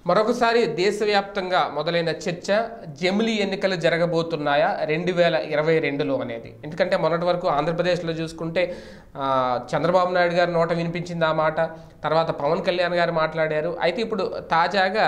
మరొకసారి దేశవ్యాప్తంగా మొదలైన చర్చ జమిలీ ఎన్నికలు జరగబోతున్నాయా రెండు వేల ఇరవై రెండులో అనేది ఎందుకంటే మొన్నటి వరకు ఆంధ్రప్రదేశ్లో చూసుకుంటే ఆ, చంద్రబాబు నాయుడు గారి నోట వినిపించింది ఆ మాట తర్వాత పవన్ కళ్యాణ్ గారు మాట్లాడారు అయితే ఇప్పుడు తాజాగా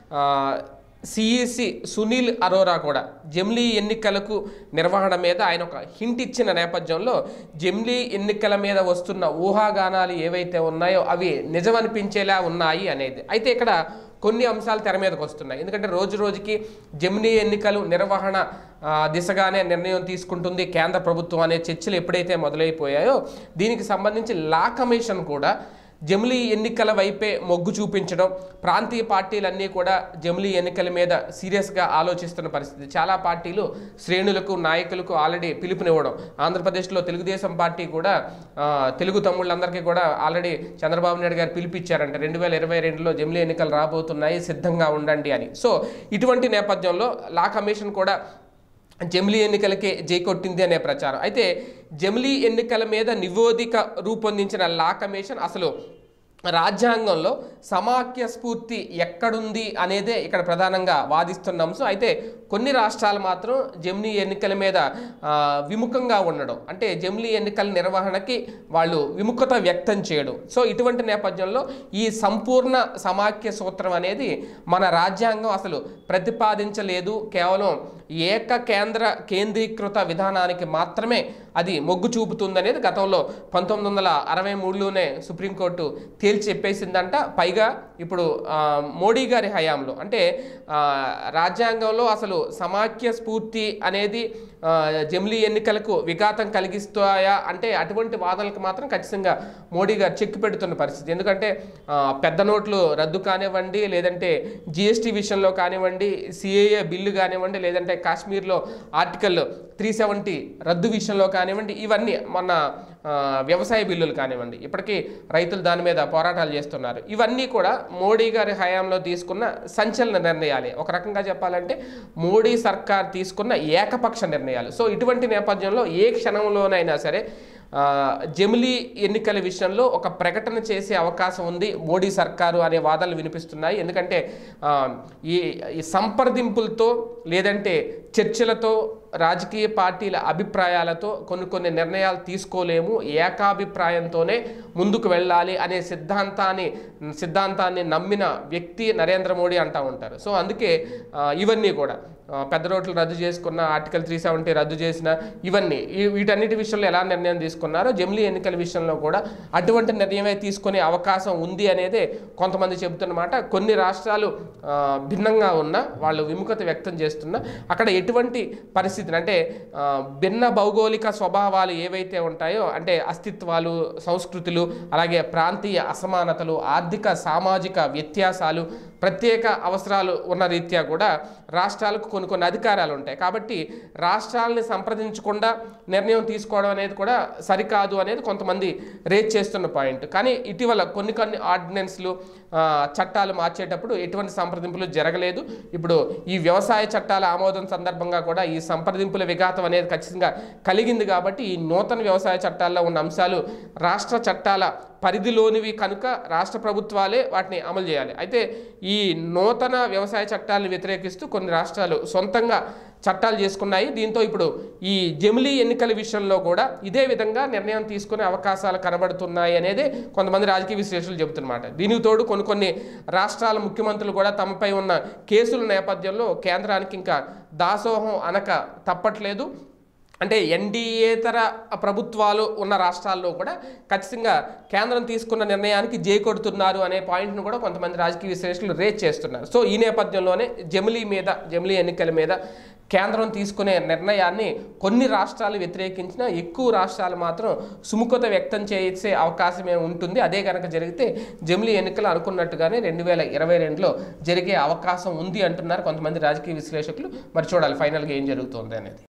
సిఈసి సునీల్ అరోరా కూడా జమ్లీ ఎన్నికలకు నిర్వహణ మీద ఆయన ఒక హింట్ ఇచ్చిన నేపథ్యంలో జమ్లీ ఎన్నికల మీద వస్తున్న ఊహాగానాలు ఏవైతే ఉన్నాయో అవి నిజమనిపించేలా ఉన్నాయి అనేది అయితే ఇక్కడ కొన్ని అంశాలు తెర మీదకి వస్తున్నాయి ఎందుకంటే రోజు రోజుకి జమినీ ఎన్నికలు నిర్వహణ ఆ, దిశగానే నిర్ణయం తీసుకుంటుంది కేంద్ర ప్రభుత్వం అనే చర్చలు ఎప్పుడైతే మొదలైపోయాయో దీనికి సంబంధించి లా కమిషన్ కూడా జమిలీ ఎన్నికల వైపే మొగ్గు చూపించడం ప్రాంతీయ పార్టీలన్నీ కూడా జమిలీ ఎన్నికల మీద సీరియస్గా ఆలోచిస్తున్న పరిస్థితి చాలా పార్టీలు శ్రేణులకు నాయకులకు ఆల్రెడీ పిలుపునివ్వడం ఆంధ్రప్రదేశ్లో తెలుగుదేశం పార్టీ కూడా ఆ, తెలుగు తమ్ముళ్ళందరికీ కూడా ఆల్రెడీ చంద్రబాబు నాయుడు గారు పిలిపిచ్చారంట రెండు వేల ఇరవై రెండులో జమిలీ ఎన్నికలు రాబోతున్నాయి సిద్ధంగా ఉండండి అని సో ఇటువంటి నేపథ్యంలో లా కమిషన్ కూడా జమిలీ ఎన్నికలకే జై కొట్టింది అనే ప్రచారం అయితే జమిలీ ఎన్నికల మీద నివేదిక రూపొందించిన లా కమిషన్ అసలు రాజ్యాంగంలో సమాఖ్య స్ఫూర్తి ఎక్కడుంది అనేదే ఇక్కడ ప్రధానంగా వాదిస్తున్న అంశం అయితే కొన్ని రాష్ట్రాలు మాత్రం జమిలీ ఎన్నికల మీద ఆ, విముఖంగా ఉండడం అంటే జమిలీ ఎన్నికల నిర్వహణకి వాళ్ళు విముఖత వ్యక్తం చేయడం సో ఇటువంటి నేపథ్యంలో ఈ సంపూర్ణ సమాఖ్య సూత్రం అనేది మన రాజ్యాంగం అసలు ప్రతిపాదించలేదు కేవలం ఏక కేంద్ర కేంద్రీకృత విధానానికి మాత్రమే అది మొగ్గు చూపుతుందనేది గతంలో పంతొమ్మిది వందల అరవై మూడులోనే సుప్రీంకోర్టు తేల్చి చెప్పేసిందంట పైగా ఇప్పుడు ఆ, మోడీ గారి హయాంలో అంటే ఆ, రాజ్యాంగంలో అసలు సమాఖ్య స్ఫూర్తి అనేది ఆ, జమిలీ ఎన్నికలకు విఘాతం కలిగిస్తాయా అంటే అటువంటి వాదనలకు మాత్రం ఖచ్చితంగా మోడీ గారు చెక్ పెడుతున్న పరిస్థితి ఎందుకంటే ఆ, పెద్ద నోట్లు రద్దు కానివ్వండి లేదంటే జిఎస్టీ విషయంలో కానివ్వండి సిఏఏ బిల్లు కానివ్వండి లేదంటే కాశ్మీర్లో ఆర్టికల్ త్రీ సెవెంటీ రద్దు విషయంలో కానివ్వండి ఇవన్నీ మొన్న ఆ, వ్యవసాయ బిల్లులు కానివ్వండి ఇప్పటికీ రైతులు దాని మీద పోరాటాలు చేస్తున్నారు ఇవన్నీ కూడా మోడీ గారి హయాంలో తీసుకున్న సంచలన నిర్ణయాలే ఒక రకంగా చెప్పాలంటే మోడీ సర్కార్ తీసుకున్న ఏకపక్ష నిర్ణయాలు సో ఇటువంటి నేపథ్యంలో ఏ క్షణంలోనైనా సరే ఆ, జమిలీ ఎన్నికల విషయంలో ఒక ప్రకటన చేసే అవకాశం ఉంది మోడీ సర్కారు అనే వాదనలు వినిపిస్తున్నాయి ఎందుకంటే ఆ, ఈ ఈ సంప్రదింపులతో లేదంటే చర్చలతో రాజకీయ పార్టీల అభిప్రాయాలతో కొన్ని కొన్ని నిర్ణయాలు తీసుకోలేము ఏకాభిప్రాయంతోనే ముందుకు వెళ్ళాలి అనే సిద్ధాంతాన్ని సిద్ధాంతాన్ని నమ్మిన వ్యక్తి నరేంద్ర మోడీ అంటూ ఉంటారు సో అందుకే ఆ, ఇవన్నీ కూడా ఆ, పెద్ద రోడ్లు రద్దు చేసుకున్న ఆర్టికల్ త్రీ సెవెంటీ రద్దు చేసిన ఇవన్నీ ఈ- వీటన్నిటి విషయంలో ఎలా నిర్ణయం తీసుకున్నారో జమిలీ ఎన్నికల విషయంలో కూడా అటువంటి నిర్ణయమే తీసుకునే అవకాశం ఉంది అనేదే కొంతమంది చెబుతున్నమాట కొన్ని రాష్ట్రాలు ఆ, భిన్నంగా ఉన్న వాళ్ళు విముఖత వ్యక్తం చేస్తున్నా అక్కడ ఎటువంటి పరిస్థితిని అంటే ఆ, భిన్న భౌగోళిక స్వభావాలు ఏవైతే ఉంటాయో అంటే అస్తిత్వాలు సంస్కృతులు అలాగే ప్రాంతీయ అసమానతలు ఆర్థిక సామాజిక వ్యత్యాసాలు ప్రత్యేక అవసరాలు ఉన్న రీత్యా కూడా రాష్ట్రాలకు కొన్ని కొన్ని అధికారాలు ఉంటాయి కాబట్టి రాష్ట్రాలని సంప్రదించకుండా నిర్ణయం తీసుకోవడం అనేది కూడా సరికాదు అనేది కొంతమంది రేజ్ చేస్తున్న పాయింట్ కానీ ఇటీవల కొన్ని కొన్ని ఆర్డినెన్స్లు ఆ, చట్టాలు మార్చేటప్పుడు ఎటువంటి సంప్రదింపులు జరగలేదు ఇప్పుడు ఈ వ్యవసాయ చట్టాల ఆమోదం సందర్భంగా కూడా ఈ సంప్రదింపుల విఘాతం అనేది ఖచ్చితంగా కలిగింది కాబట్టి ఈ నూతన వ్యవసాయ చట్టాల్లో ఉన్న అంశాలు రాష్ట్ర చట్టాల పరిధిలోనివి కనుక రాష్ట్ర ప్రభుత్వాలే వాటిని అమలు చేయాలి అయితే ఈ నూతన వ్యవసాయ చట్టాలను వ్యతిరేకిస్తూ కొన్ని రాష్ట్రాలు సొంతంగా చట్టాలు చేసుకున్నాయి దీంతో ఇప్పుడు ఈ జమిలీ ఎన్నికల విషయంలో కూడా ఇదే విధంగా నిర్ణయం తీసుకునే అవకాశాలు కనబడుతున్నాయి అనేది కొంతమంది రాజకీయ విశ్లేషకులు చెబుతున్నమాట దీనికి తోడు కొన్ని కొన్ని రాష్ట్రాల ముఖ్యమంత్రులు కూడా తమపై ఉన్న కేసుల నేపథ్యంలో కేంద్రానికి ఇంకా దాసోహం అనక తప్పట్లేదు అంటే ఎన్డీఏతర ప్రభుత్వాలు ఉన్న రాష్ట్రాల్లో కూడా ఖచ్చితంగా కేంద్రం తీసుకున్న నిర్ణయానికి జై కొడుతున్నారు అనే పాయింట్ను కూడా కొంతమంది రాజకీయ విశ్లేషకులు రేజ్ చేస్తున్నారు సో ఈ నేపథ్యంలోనే జమిలీ మీద జమిలీ ఎన్నికల మీద కేంద్రం తీసుకునే నిర్ణయాన్ని కొన్ని రాష్ట్రాలు వ్యతిరేకించినా ఎక్కువ రాష్ట్రాలు మాత్రం సుముఖత వ్యక్తం చేసే అవకాశమే ఉంటుంది అదే కనుక జరిగితే జమిలీ ఎన్నికలు అనుకున్నట్టుగానే రెండు వేల ఇరవై రెండులో జరిగే అవకాశం ఉంది అంటున్నారు కొంతమంది రాజకీయ విశ్లేషకులు మరి చూడాలి ఫైనల్గా ఏం జరుగుతుంది అనేది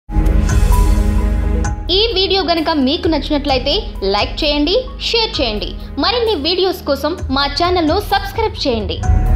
ఈ వీడియో గనుక మీకు నచ్చినట్లయితే లైక్ చేయండి షేర్ చేయండి మరిన్ని వీడియోస్ కోసం మా ఛానల్ను సబ్స్క్రైబ్ చేయండి